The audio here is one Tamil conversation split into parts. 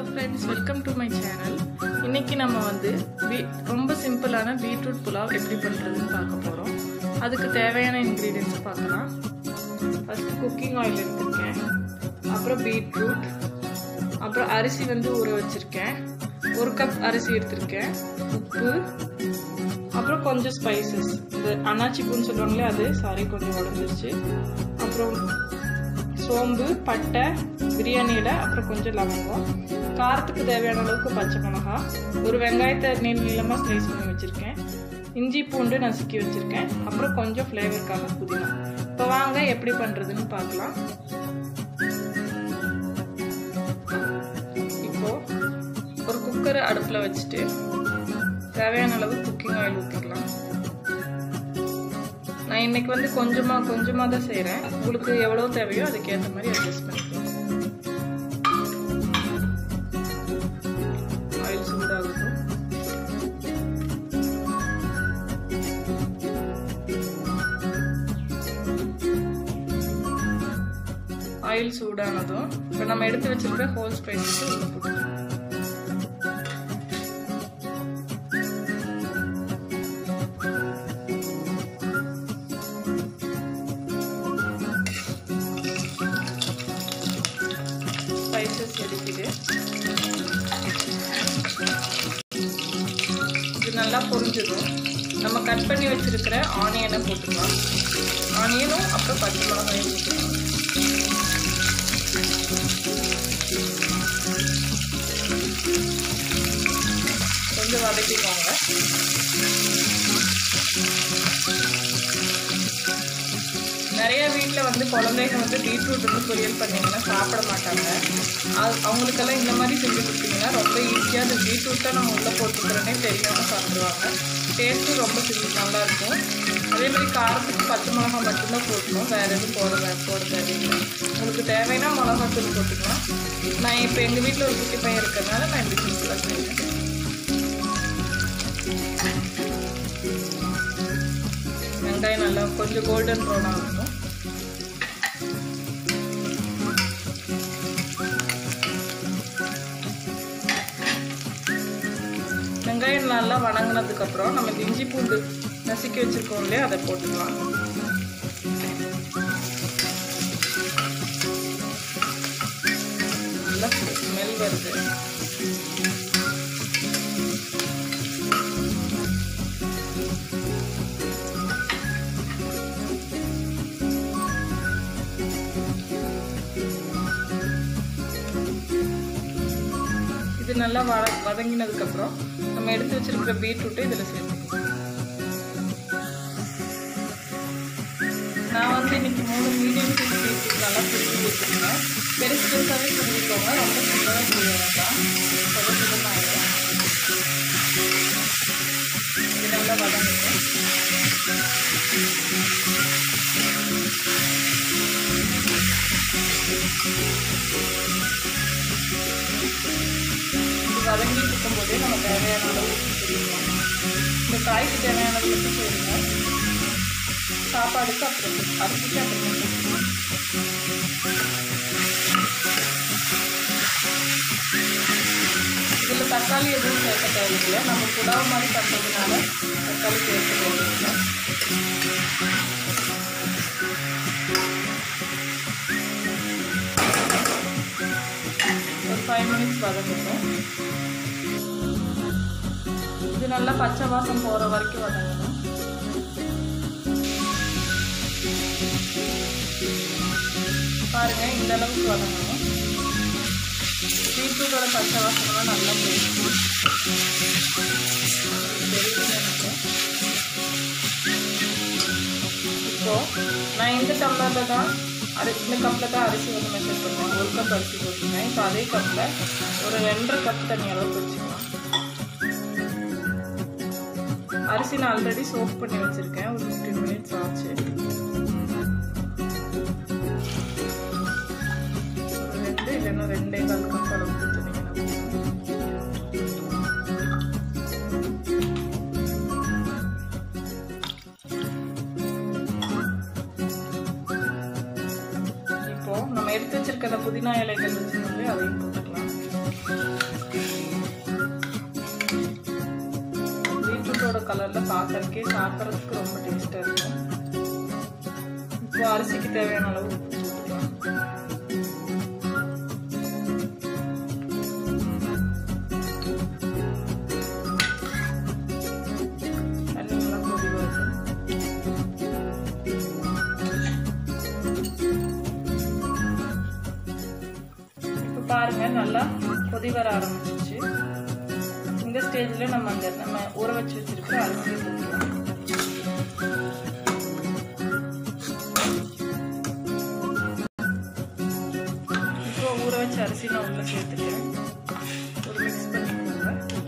friends welcome to my channel இன்னைக்கு நம்ம வந்து பீ ரொம்ப சிம்பிளான பீட்ரூட் புலாவ் எப்படி பண்ணுறதுன்னு பார்க்க போகிறோம் அதுக்கு தேவையான இன்க்ரீடியன்ஸ் பார்க்கலாம் ஃபஸ்ட்டு குக்கிங் ஆயில் எடுத்திருக்கேன் அப்புறம் பீட்ரூட் அப்புறம் அரிசி வந்து ஊற வச்சுருக்கேன் ஒரு கப் அரிசி எடுத்திருக்கேன் உப்பு அப்புறம் கொஞ்சம் ஸ்பைசஸ் இந்த அன்னாச்சி பூன்னு சொல்லுவாங்களே அது சாரி கொஞ்சம் உடஞ்சிருச்சு அப்புறம் சோம்பு பட்டை பிரியாணி இலை அப்புறம் கொஞ்சம் லவங்கம் காரத்துக்கு தேவையான அளவுக்கு பச்சை மிளகா ஒரு வெங்காயத்தை நீள நீளமாக ஸ்லைஸ் பண்ணி வச்சுருக்கேன் இஞ்சி பூண்டு நசுக்கி வச்சுருக்கேன் அப்புறம் கொஞ்சம் ஃப்ளேவருக்காக புதினா இப்போ வாங்க எப்படி பண்ணுறதுன்னு பார்க்கலாம் இப்போ ஒரு குக்கரை அடுப்பில் வச்சுட்டு தேவையான அளவு குக்கிங் ஆயில் ஊற்றிக்கலாம் நான் இன்னைக்கு வந்து கொஞ்சமாக கொஞ்சமாக தான் செய்கிறேன் உங்களுக்கு எவ்வளோ தேவையோ அதுக்கேற்ற மாதிரி அட்ஜஸ்ட் பண்ணிக்கலாம் ஆயில் சூடாகட்டும் ஆயில் சூடானதும் இப்போ நம்ம எடுத்து வச்சிருக்க ஹோல் ஸ்பைசஸ் உள்ள போட்டுக்கலாம் ஸ்பைசஸ் எடுக்குது இது நல்லா பொரிஞ்சிடும் நம்ம கட் பண்ணி வச்சிருக்கிற ஆனியனை போட்டுக்கலாம் ஆனியனும் அப்புறம் பச்சை மிளகாயும் போட்டுக்கலாம் கொஞ்சம் வதக்கிக்கோங்க நிறைய வீட்டில் வந்து குழந்தைங்க வந்து பீட்ரூட் வந்து பொரியல் பண்ணிங்கன்னா சாப்பிட மாட்டாங்க அது அவங்களுக்கெல்லாம் இந்த மாதிரி செஞ்சு கொடுத்தீங்கன்னா ரொம்ப ஈஸியாக அந்த பீட்ரூட்டை நம்ம உள்ளே போட்டுக்கிறோன்னே தெரியாமல் சாப்பிடுவாங்க டேஸ்ட்டும் ரொம்ப சிம்பிள் நல்லாயிருக்கும் அதே மாதிரி காரத்துக்கு பச்சை மிளகா மட்டும்தான் போட்டணும் வேறு எதுவும் போட போட தேவையில்லை உங்களுக்கு தேவைன்னா மிளகாத்தூள் போட்டுக்கலாம் நான் இப்போ எங்கள் வீட்டில் ஒரு குட்டி பையன் இருக்கிறதுனால நான் இப்படி சிம்பிளாக செய்வேன் வெங்காயம் நல்லா கொஞ்சம் கோல்டன் ப்ரௌன் ஆகணும் வெங்காயம் நல்லா வணங்கினதுக்கப்புறம் நம்ம இந்த இஞ்சி பூண்டு நசுக்கி வச்சுருக்கோம் இல்லையா அதை போட்டுக்கலாம் நல்லா ஸ்மெல் வருது இது நல்லா வத வதங்கினதுக்கப்புறம் நம்ம எடுத்து வச்சிருக்கிற பீட்ரூட்டை இதில் சேர்த்துக்கலாம் நான் வந்து இன்னைக்கு மூணு மீடியம் சைஸ் பீட்ரூட் நல்லா பிடிச்சி வச்சுருக்கேன் பெருசு பெருசாகவே செஞ்சுக்கோங்க ரொம்ப சின்னதாக செய்ய வேண்டாம் சுட சுடமாயிடும் இது நல்லா வதங்கணும் வதங்கிட்டு இருக்கும்போதே நம்ம தேவையான அளவு செய்யணும் இந்த காய்க்கு தேவையான அளவு உப்பு செய்யுங்க சாப்பாடுக்கு அப்புறம் அரிசிக்கு அப்புறம் இதில் தக்காளி எதுவும் சேர்க்க தேவையில்லை நம்ம புலாவ் மாதிரி பண்ணுறதுனால தக்காளி சேர்க்க தேவையில்லை ஒரு ஃபைவ் மினிட்ஸ் வதங்கட்டும் இது நல்லா பச்சை வாசம் போகிற வரைக்கும் வதங்கணும் பாருங்க இந்த அளவுக்கு வதங்கணும் பீட்ரூட்டோட பச்சை வாசம்லாம் நல்லா போயிடுச்சு இப்போ நான் இந்த டம்ளரில் தான் அரி இந்த கப்பில் தான் அரிசி வந்து மெஷர் பண்ணேன் ஒரு கப் அரிசி போட்டுருந்தேன் இப்போ அதே கப்பில் ஒரு ரெண்டரை கப் தண்ணி அளவுக்கு வச்சுக்கலாம் அரிசி நான் ஆல்ரெடி சோப் பண்ணி வச்சுருக்கேன் ஒரு ஃபிஃப்டீன் மினிட்ஸ் ஆச்சு ஒரு ரெண்டு இல்லைன்னா ரெண்டே கால் கப் அளவுக்கு ஊற்றுனீங்கன்னா இப்போ நம்ம எடுத்து வச்சிருக்க அந்த புதினா இலைகள் வச்சுருந்தோம் அதையும் போட்டுக்கலாம் நல்லா பார்க்கறதுக்கே சாப்பிட்றதுக்கு ரொம்ப டேஸ்ட்டாக இருக்கும் இப்போ அரிசிக்கு தேவையான அளவு உப்பு போட்டுக்கலாம் தண்ணி நல்லா கொதி வரட்டும் இப்போ பாருங்க நல்லா கொதி வர ஆரம்பிச்சிச்சு இந்த ஸ்டேஜில் நம்ம அந்த நம்ம ஊற வச்சு வச்சிருக்கிற அரிசியை போட்டுக்கலாம் இப்போ ஊற வச்ச அரிசி நான் உள்ள சேர்த்துக்கிறேன் ஒரு மிக்ஸ் பண்ணிக்கோங்க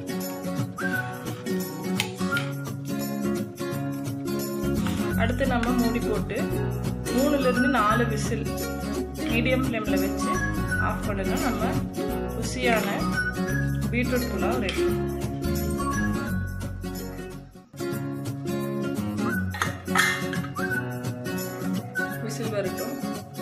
அடுத்து நம்ம மூடி போட்டு மூணுலேருந்து நாலு விசில் மீடியம் ஃப்ளேமில் வச்சு ஆஃப் பண்ணுங்க நம்ம ருசியான பீட்ரூட் புலாவ் ரெடி விசில் வரட்டும்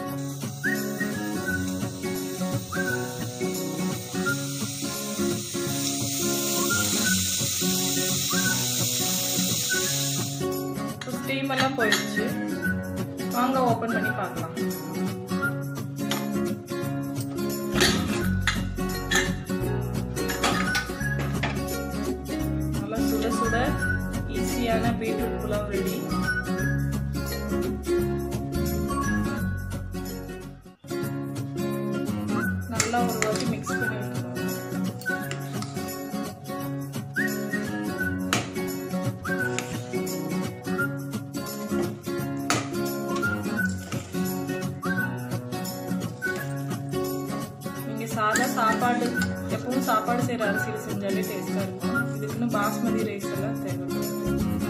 ஸ்டீம் எல்லாம் போயிடுச்சு வாங்க ஓப்பன் பண்ணி பார்க்கலாம் நல்லா சுட சுட ஈஸியான பீட்ரூட் புலாவ் ரெடி நல்லா ஒரு வாட்டி மிக்ஸ் பண்ணி விட்டுருவோம் நீங்கள் சாதா சாப்பாடு எப்பவும் சாப்பாடு செய்கிற அரிசியில் செஞ்சாலே டேஸ்ட்டாக இருக்கும் இதுக்குன்னு பாஸ்மதி ரைஸ் எல்லாம் தேவைப்படுது